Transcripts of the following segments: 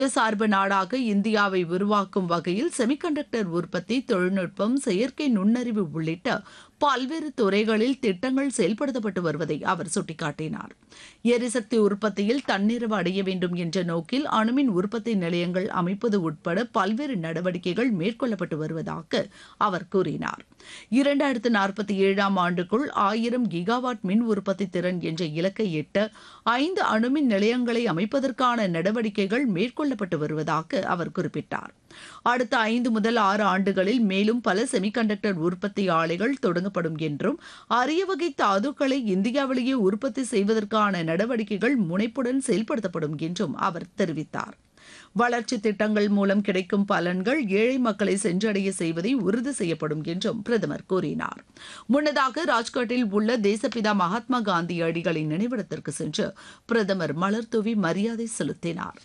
சார்பு நாடாக இந்தியாவை உருவாக்கும் வகையில் செமிகண்டக்டர் உற்பத்தி தொழில்நுட்பம் செயற்கை நுண்ணறிவு உள்ளிட்ட பல்வேறு துறைகளில் திட்டங்கள் செயல்படுத்தப்பட்டு வருவதை அவர் சுட்டிக்காட்டினார் எரிசக்தி உற்பத்தியில் தன்னிறைவு அடைய வேண்டும் என்ற நோக்கில் அணுமின் உற்பத்தி நிலையங்கள் அமைப்பது உட்பட பல்வேறு நடவடிக்கைகள் மேற்கொள்ளப்பட்டு வருவதாக அவர் கூறினார் இரண்டாயிரத்து நாற்பத்தி ஏழாம் ஆண்டுக்குள் ஆயிரம் கிகாவாட் மின் உற்பத்தி திறன் என்ற இலக்கை எட்ட ஐந்து அணுமின் நிலையங்களை அமைப்பதற்கான நடவடிக்கைகள் மேற்கொள்ளப்பட்டு வருவதாக அவர் குறிப்பிட்டார் அடுத்த ஐந்து முதல் ஆறு ஆண்டுகளில் மேலும் பல செமிகண்டக்டர் உற்பத்தி ஆலைகள் தொடங்கப்படும் என்றும் அரிய வகை தாதுக்களை இந்தியாவிலேயே உற்பத்தி செய்வதற்கான நடவடிக்கைகள் முனைப்புடன் செயல்படுத்தப்படும் என்றும் அவர் தெரிவித்தார் வளர்ச்சி திட்டங்கள் மூலம் கிடைக்கும் பலன்கள் ஏழை மக்களை சென்றடைய செய்வதை உறுதி செய்யப்படும் என்றும் பிரதமர் கூறினார் முன்னதாக ராஜ்காட்டில் உள்ள தேசப்பிதா மகாத்மா காந்தி அடிகளின் நினைவிடத்திற்கு சென்று பிரதமர் மலர்தூவி மரியாதை செலுத்தினார்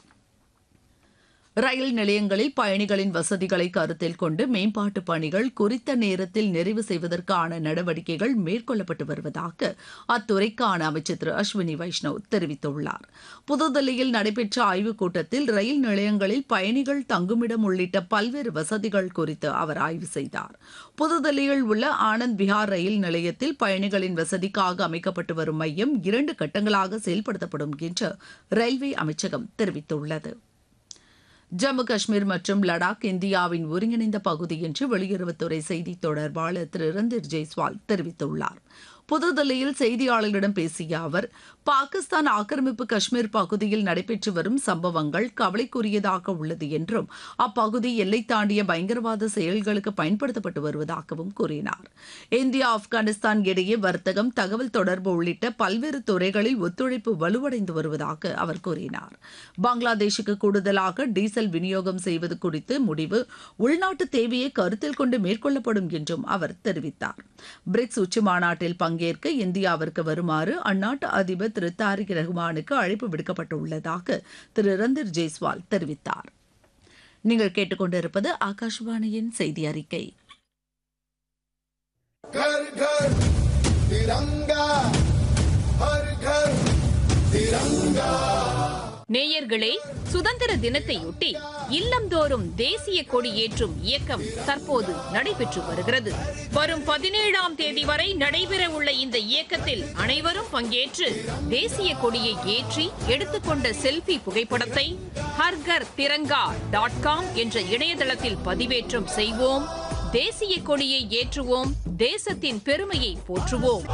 ரயில் நிலையங்களில் பயணிகளின் வசதிகளை கருத்தில் கொண்டு மேம்பாட்டு பணிகள் குறித்த நேரத்தில் நிறைவு செய்வதற்கான நடவடிக்கைகள் மேற்கொள்ளப்பட்டு வருவதாக அத்துறைக்கான அமைச்சர் திரு அஸ்வினி வைஷ்ணவ் தெரிவித்துள்ளார் புதுதில்லியில் நடைபெற்ற ஆய்வுக் கூட்டத்தில் ரயில் நிலையங்களில் பயணிகள் தங்குமிடம் உள்ளிட்ட பல்வேறு வசதிகள் குறித்து அவர் ஆய்வு செய்தார் புதுதில்லியில் உள்ள ஆனந்த் விஹார் ரயில் நிலையத்தில் பயணிகளின் வசதிக்காக அமைக்கப்பட்டு வரும் மையம் இரண்டு கட்டங்களாக செயல்படுத்தப்படும் என்று ரயில்வே அமைச்சகம் தெரிவித்துள்ளது ஜம்மு காஷ்மீர் மற்றும் லடாக் இந்தியாவின் ஒருங்கிணைந்த பகுதி என்று வெளியுறவுத்துறை செய்தி தொடர்பாளர் திரு ரந்தீர் ஜெய்ஸ்வால் தெரிவித்துள்ளார் புதுதில்லியில் செய்தியாளர்களிடம் பேசிய அவர் பாகிஸ்தான் ஆக்கிரமிப்பு காஷ்மீர் பகுதியில் நடைபெற்று வரும் சம்பவங்கள் கவலைக்குரியதாக உள்ளது என்றும் அப்பகுதி எல்லை தாண்டிய பயங்கரவாத செயல்களுக்கு பயன்படுத்தப்பட்டு வருவதாகவும் கூறினார் இந்தியா ஆப்கானிஸ்தான் இடையே வர்த்தகம் தகவல் தொடர்பு உள்ளிட்ட பல்வேறு துறைகளில் ஒத்துழைப்பு வலுவடைந்து வருவதாக அவர் கூறினார் பங்களாதேஷுக்கு கூடுதலாக டீசல் விநியோகம் செய்வது குறித்து முடிவு உள்நாட்டு தேவையை கருத்தில் கொண்டு மேற்கொள்ளப்படும் என்றும் அவர் தெரிவித்தார் பிரிக்ஸ் உச்சி மாநாட்டில் பங்கேற்க இந்தியாவிற்கு வருமாறு அந்நாட்டு அதிபர் திரு தாரிக் ரஹ்மானுக்கு அழைப்பு விடுக்கப்பட்டுள்ளதாக திரு ரந்தீர் ஜெய்ஸ்வால் தெரிவித்தார் நீங்கள் கேட்டுக்கொண்டிருப்பது ஆகாஷவாணியின் செய்தி அறிக்கை घर घर तिरंगा हर घर तिरंगा நேயர்களே சுதந்திர தினத்தையொட்டி இல்லந்தோறும் தேசிய கொடி ஏற்றும் இயக்கம் தற்போது நடைபெற்று வருகிறது வரும் பதினேழாம் தேதி வரை நடைபெற உள்ள இந்த இயக்கத்தில் அனைவரும் பங்கேற்று தேசிய கொடியை ஏற்றி எடுத்துக்கொண்ட செல்ஃபி புகைப்படத்தை ஹர்கர் திரங்கா டாட் காம் என்ற இணையதளத்தில் பதிவேற்றம் செய்வோம் தேசிய கொடியை ஏற்றுவோம் தேசத்தின் பெருமையை போற்றுவோம்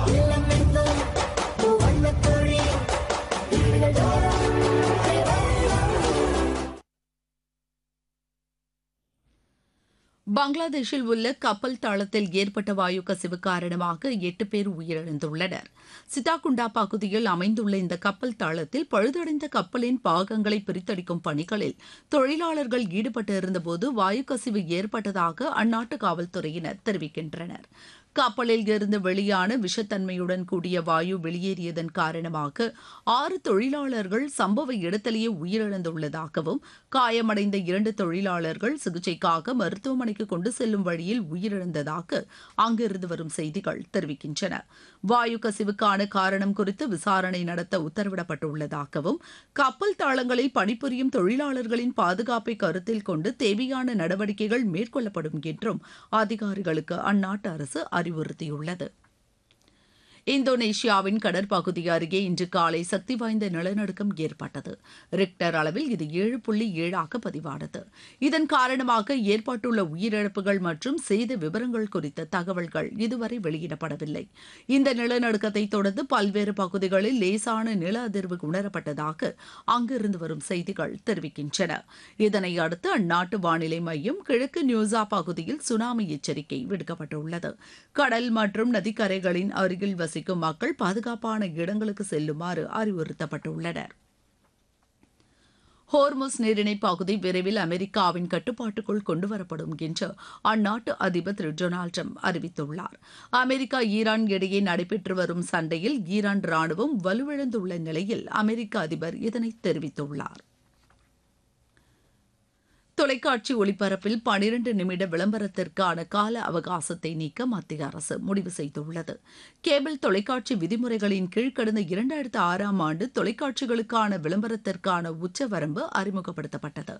பங்களாதேஷில் உள்ள கப்பல் தளத்தில் ஏற்பட்ட வாயு கசிவு காரணமாக எட்டு பேர் உயிரிழந்துள்ளனர் சிட்டாகுண்டா பகுதியில் அமைந்துள்ள இந்த கப்பல் தளத்தில் பழுதடைந்த கப்பலின் பாகங்களை பிரித்தடிக்கும் பணிகளில் தொழிலாளர்கள் ஈடுபட்டிருந்தபோது வாயு கசிவு ஏற்பட்டதாக அந்நாட்டு காவல்துறையினர் தெரிவிக்கின்றனர் கப்பலில் இருந்து வெளியான விஷத்தன்மையுடன் கூடிய வாயு வெளியேறியதன் காரணமாக ஆறு தொழிலாளர்கள் சம்பவ இடத்திலேயே உயிரிழந்துள்ளதாகவும் காயமடைந்த இரண்டு தொழிலாளர்கள் சிகிச்சைக்காக மருத்துவமனைக்கு கொண்டு செல்லும் வழியில் உயிரிழந்ததாக அங்கிருந்து வரும் செய்திகள் தெரிவிக்கின்றன வாயு கசிவுக்கான காரணம் குறித்து விசாரணை நடத்த உத்தரவிடப்பட்டுள்ளதாகவும் கப்பல் தளங்களில் பணிபுரியும் தொழிலாளர்களின் பாதுகாப்பை கருத்தில் கொண்டு தேவையான நடவடிக்கைகள் மேற்கொள்ளப்படும் என்றும் அதிகாரிகளுக்கு அந்நாட்டு அரசு அறிவுறுத்தியுள்ளது இந்தோனேஷியாவின் கடற்பகுதி அருகே இன்று காலை சக்தி வாய்ந்த நிலநடுக்கம் ஏற்பட்டது ரிக்டர் அளவில் இது ஏழு புள்ளி ஏழாக பதிவானது இதன் காரணமாக ஏற்பட்டுள்ள உயிரிழப்புகள் மற்றும் சேத விவரங்கள் குறித்த தகவல்கள் இதுவரை வெளியிடப்படவில்லை இந்த நிலநடுக்கத்தை தொடர்ந்து பல்வேறு பகுதிகளில் லேசான நில அதிர்வு உணரப்பட்டதாக அங்கிருந்து வரும் செய்திகள் தெரிவிக்கின்றன இதனை அடுத்து அந்நாட்டு வானிலை மையம் கிழக்கு நியூசா பகுதியில் சுனாமி எச்சரிக்கை விடுக்கப்பட்டுள்ளது கடல் மற்றும் நதிக்கரைகளின் அருகில் வசிக்கும் மக்கள் பாதுகாப்பான இடங்களுக்கு செல்லுமாறு அறிவுறுத்தப்பட்டுள்ளனர் ஹோர்முஸ் நீரிணை பகுதி விரைவில் அமெரிக்காவின் கட்டுப்பாட்டுக்குள் கொண்டுவரப்படும் என்று அந்நாட்டு அதிபர் திரு டொனால்டு ட்ரம்ப் அறிவித்துள்ளார் அமெரிக்கா ஈரான் இடையே நடைபெற்று வரும் சண்டையில் ஈரான் ராணுவம் வலுவிழந்துள்ள நிலையில் அமெரிக்க அதிபர் இதனை தெரிவித்துள்ளார் தொலைக்காட்சி ஒளிபரப்பில் பனிரண்டு நிமிட விளம்பரத்திற்கான கால அவகாசத்தை நீக்க மத்திய அரசு முடிவு செய்துள்ளது கேபிள் தொலைக்காட்சி விதிமுறைகளின் கீழ் கடந்த இரண்டாயிரத்து ஆறாம் ஆண்டு தொலைக்காட்சிகளுக்கான விளம்பரத்திற்கான உச்சவரம்பு அறிமுகப்படுத்தப்பட்டது